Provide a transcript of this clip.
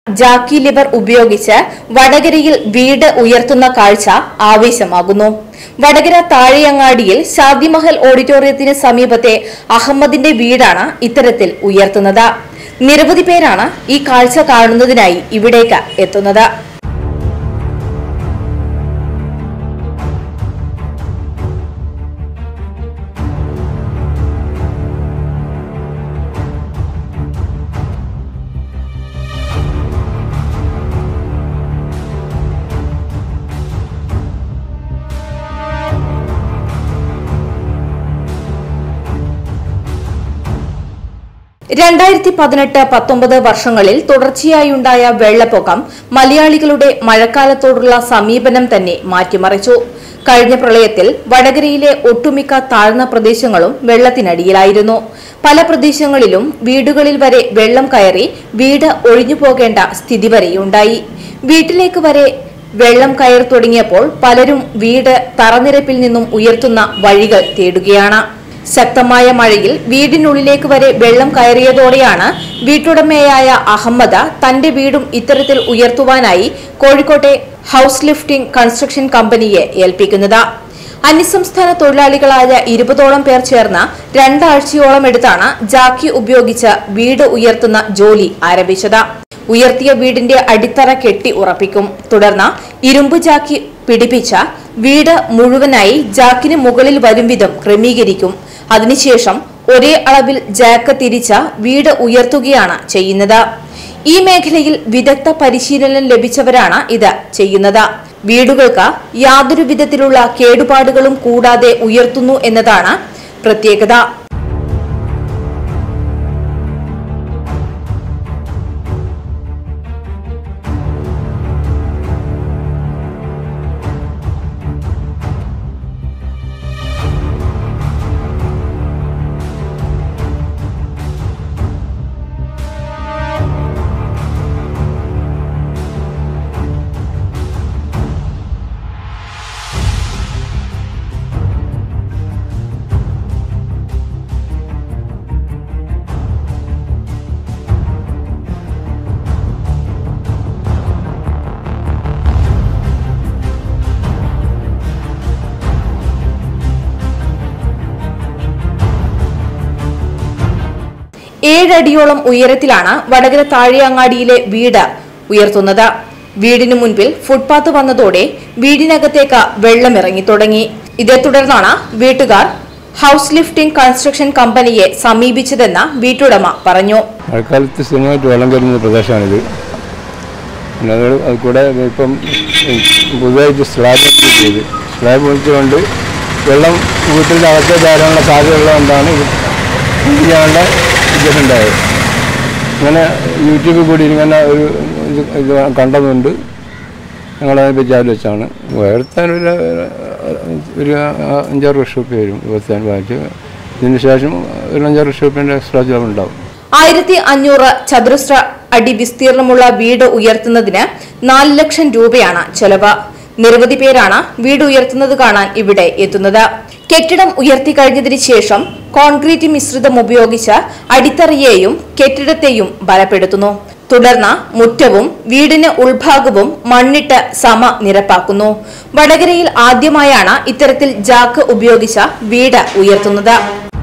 ജാക്കി liver ഉപയോഗിച്ച് വടകരയിൽ വീട് ഉയർത്തുന്ന കാഴ്ച ആവേശമാകുന്നു വടകര താഴെയങ്ങാടിയിൽ ഷാദിമഹൽ ഓഡിറ്റോറിയത്തിന് സമീപത്തെ അഹമ്മദിന്റെ വീടാണ് ഇത്തരത്തിൽ ഉയർത്തുന്നത് നിരവധി പേരാണ് ഈ കാഴ്ച കാണുന്നതിനായി ഇവിടേക്ക് എത്തുന്നത് രണ്ടായിരത്തി പതിനെട്ട് പത്തൊമ്പത് വർഷങ്ങളിൽ തുടർച്ചയായുണ്ടായ വെള്ളപ്പൊക്കം മലയാളികളുടെ മഴക്കാലത്തോടുള്ള സമീപനം തന്നെ മാറ്റിമറിച്ചു കഴിഞ്ഞ പ്രളയത്തിൽ വടകരയിലെ ഒട്ടുമിക്ക താഴ്ന്ന പ്രദേശങ്ങളും വെള്ളത്തിനടിയിലായിരുന്നു പല പ്രദേശങ്ങളിലും വീടുകളിൽ വരെ വെള്ളം കയറി വീട് ഒഴിഞ്ഞു പോകേണ്ട സ്ഥിതി വരെയുണ്ടായി വീട്ടിലേക്ക് വരെ വെള്ളം കയറി തുടങ്ങിയപ്പോൾ പലരും വീട് തറനിരപ്പിൽ നിന്നും ഉയർത്തുന്ന വഴികൾ തേടുകയാണ് ശക്തമായ മഴയിൽ വീടിനുള്ളിലേക്ക് വരെ വെള്ളം കയറിയതോടെയാണ് വീട്ടുടമയായ അഹമ്മദ തന്റെ വീടും ഇത്തരത്തിൽ ഉയർത്തുവാനായി കോഴിക്കോട്ടെ ഹൌസ് ലിഫ്റ്റിംഗ് കൺസ്ട്രക്ഷൻ കമ്പനിയെ ഏൽപ്പിക്കുന്നത് അന്യസംസ്ഥാന തൊഴിലാളികളായ ഇരുപതോളം പേർ ചേർന്ന് രണ്ടാഴ്ചയോളം എടുത്താണ് ജാക്കി ഉപയോഗിച്ച് വീട് ഉയർത്തുന്ന ജോലി ആരംഭിച്ചത് ഉയർത്തിയ വീടിന്റെ അടിത്തറ കെട്ടി ഉറപ്പിക്കും തുടർന്ന് ഇരുമ്പ് ജാക്കി പിടിപ്പിച്ച വീട് മുഴുവനായി ജാക്കിന് മുകളിൽ വരും വിധം ക്രമീകരിക്കും അതിനുശേഷം ഒരേ അളവിൽ ജാക്ക് തിരിച്ച വീട് ഉയർത്തുകയാണ് ചെയ്യുന്നത് ഈ മേഖലയിൽ വിദഗ്ധ പരിശീലനം ലഭിച്ചവരാണ് ഇത് ചെയ്യുന്നത് വീടുകൾക്ക് യാതൊരു വിധത്തിലുള്ള കേടുപാടുകളും കൂടാതെ ഉയർത്തുന്നു എന്നതാണ് പ്രത്യേകത ഏഴടിയോളം ഉയരത്തിലാണ് വടകര താഴെയങ്ങാടിയിലെ വീട് ഉയർത്തുന്നത് വീടിന് മുൻപിൽ ഫുട്പാത്ത് വന്നതോടെ വീടിനകത്തേക്ക് വെള്ളമിറങ്ങി തുടങ്ങി ഇതേ തുടർന്നാണ് വീട്ടുകാർ ഹൌസ് ലിഫ്റ്റിംഗ് കൺസ്ട്രക്ഷൻ കമ്പനിയെ സമീപിച്ചതെന്ന് വീട്ടുടമ പറഞ്ഞു മഴക്കാലത്ത് സ്ഥിരമായിട്ട് വെള്ളം കയറുന്ന പ്രദേശമാണിത് പിന്നെ അത് അത് കൂടെ ഇപ്പം പുതുതായിട്ട് സ്ലാബ് ഒക്കെ ചെയ്ത് സ്ലാബ് പൊളിച്ചുകൊണ്ട് വെള്ളം വീട്ടിൻ്റെ അകത്തെ ധാരാളം സാധ്യതയുള്ളതുകൊണ്ടാണ് ഇത് ചെയ്യാനുള്ള ഇതുണ്ടായത് ഇങ്ങനെ യൂട്യൂബിൽ കൂടി ഇങ്ങനെ ഒരു ഇത് ഇത് കണ്ടതുകൊണ്ട് ഞങ്ങളതിനെപ്പറ്റി ആലോചിച്ചാണ് ഉയർത്താൻ ഒരു ഒരു അഞ്ചാറ് ലക്ഷം റുപ്യ വരും ഉയർത്താൻ വാങ്ങിച്ച് ഇതിന് ശേഷം ഒരു അഞ്ചാറ് ലക്ഷം റുപ്യേൻ്റെ എക്സ്ട്രാ ചിലവ് ഉണ്ടാവും ആയിരത്തി അഞ്ഞൂറ് ചതുരശ്ര അടി വിസ്തീർണമുള്ള വീട് ഉയർത്തുന്നതിന് നാല് ലക്ഷം രൂപയാണ് ചെലവ് നിരവധി പേരാണ് വീട് ഉയർത്തുന്നത് കാണാൻ ഇവിടെ എത്തുന്നത് കെട്ടിടം ഉയർത്തി കഴിഞ്ഞതിന് ശേഷം കോൺക്രീറ്റ് മിശ്രിതം ഉപയോഗിച്ച് അടിത്തറയെയും കെട്ടിടത്തെയും ബലപ്പെടുത്തുന്നു തുടർന്ന് മുറ്റവും വീടിന് ഉൾഭാഗവും മണ്ണിട്ട് സമ നിരപ്പാക്കുന്നു വടകരയിൽ ആദ്യമായാണ് ഇത്തരത്തിൽ ജാക്ക് ഉപയോഗിച്ച വീട് ഉയർത്തുന്നത്